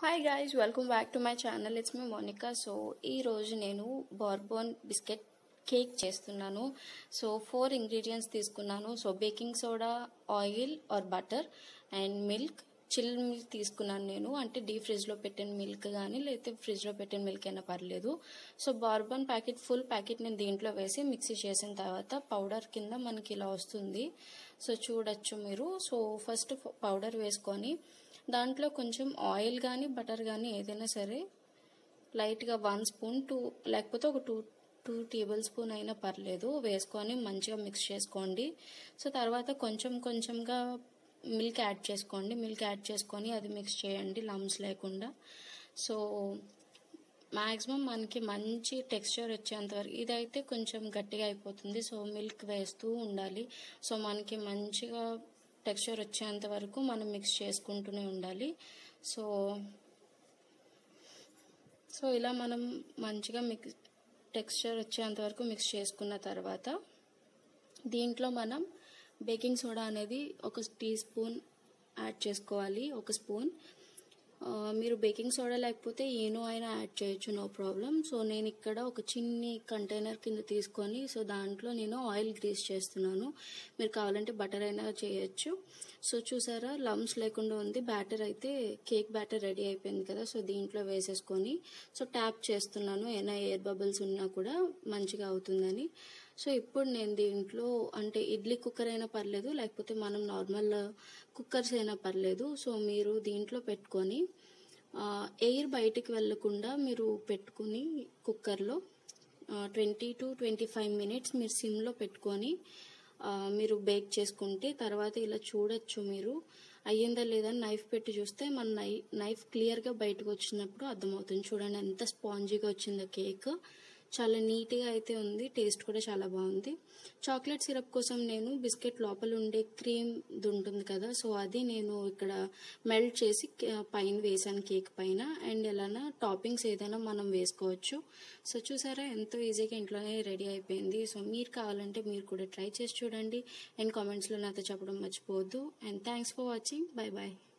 hi guys welcome back to my channel it's my Monica so ఈ రోజు నేను bourbon biscuit cake చేస్తున్నాను so four ingredients తీసుకున్నాను so baking soda oil or butter and milk chill milk తీసుకున్నాను నేను అంటే D ఫ్రిడ్జ్లో పెట్టిన మిల్క్ కానీ లేకపోతే ఫ్రిడ్జ్లో పెట్టిన మిల్క్ అయినా పర్లేదు so bourbon packet full packet నేను దీంట్లో వేసి మిక్సీ చేసిన తర్వాత పౌడర్ కింద మనకి ఇలా వస్తుంది సో చూడొచ్చు మీరు సో ఫస్ట్ పౌడర్ వేసుకొని దాంట్లో కొంచెం ఆయిల్ కానీ బటర్ కానీ ఏదైనా సరే లైట్గా వన్ స్పూన్ టూ లేకపోతే ఒక టూ టూ టేబుల్ స్పూన్ అయినా పర్లేదు వేసుకొని మంచిగా మిక్స్ చేసుకోండి సో తర్వాత కొంచెం కొంచెంగా మిల్క్ యాడ్ చేసుకోండి మిల్క్ యాడ్ చేసుకొని అది మిక్స్ చేయండి లమ్స్ లేకుండా సో మ్యాక్సిమం మనకి మంచి టెక్స్చర్ వచ్చేంత వరకు ఇదైతే కొంచెం గట్టిగా అయిపోతుంది సో మిల్క్ వేస్తూ ఉండాలి సో మనకి మంచిగా టెక్స్చర్ వచ్చేంత వరకు మనం మిక్స్ చేసుకుంటూనే ఉండాలి సో సో ఇలా మనం మంచిగా మిక్స్ టెక్స్చర్ వచ్చేంత వరకు మిక్స్ చేసుకున్న తర్వాత దీంట్లో మనం బేకింగ్ సోడా అనేది ఒక టీ స్పూన్ యాడ్ చేసుకోవాలి ఒక స్పూన్ మీరు బేకింగ్ సోడా లేకపోతే ఏనో అయినా యాడ్ చేయొచ్చు నో ప్రాబ్లం సో నేను ఇక్కడ ఒక చిన్ని కంటైనర్ కింద తీసుకొని సో దాంట్లో నేను ఆయిల్ గ్రీస్ చేస్తున్నాను మీరు కావాలంటే బటర్ అయినా చేయొచ్చు సో చూసారా లమ్స్ లేకుండా ఉంది బ్యాటర్ అయితే కేక్ బ్యాటర్ రెడీ అయిపోయింది కదా సో దీంట్లో వేసేసుకొని సో ట్యాప్ చేస్తున్నాను ఏమైనా ఎయిర్ బబుల్స్ ఉన్నా కూడా మంచిగా అవుతుందని సో ఇప్పుడు నేను దీంట్లో అంటే ఇడ్లీ కుక్కర్ అయినా పర్లేదు లేకపోతే మనం నార్మల్ కుక్కర్స్ అయినా పర్లేదు సో మీరు దీంట్లో పెట్టుకొని ఎయిర్ బయటికి వెళ్లకుండా మీరు పెట్టుకుని కుక్కర్లో twenty to twenty five minutes మీరు సిమ్లో పెట్టుకొని మీరు బేక్ చేసుకుంటే తర్వాత ఇలా చూడొచ్చు మీరు అయ్యిందా లేదా నైఫ్ పెట్టి చూస్తే మన నై నైఫ్ క్లియర్గా బయటకు వచ్చినప్పుడు అర్థమవుతుంది చూడండి ఎంత స్పాంజీగా వచ్చిందో కేక్ చాలా నీట్గా అయితే ఉంది టేస్ట్ కూడా చాలా బాగుంది చాక్లెట్ సిరప్ కోసం నేను బిస్కెట్ లోపల ఉండే క్రీమ్ ఉంటుంది కదా సో అది నేను ఇక్కడ మెల్ట్ చేసి పైన వేసాను కేక్ పైన అండ్ ఎలానా టాపింగ్స్ ఏదైనా మనం వేసుకోవచ్చు సో చూసారా ఎంతో ఈజీగా ఇంట్లోనే రెడీ అయిపోయింది సో మీరు కావాలంటే మీరు కూడా ట్రై చేసి చూడండి అండ్ కామెంట్స్లో నాతో చెప్పడం మర్చిపోవద్దు and thanks for watching bye bye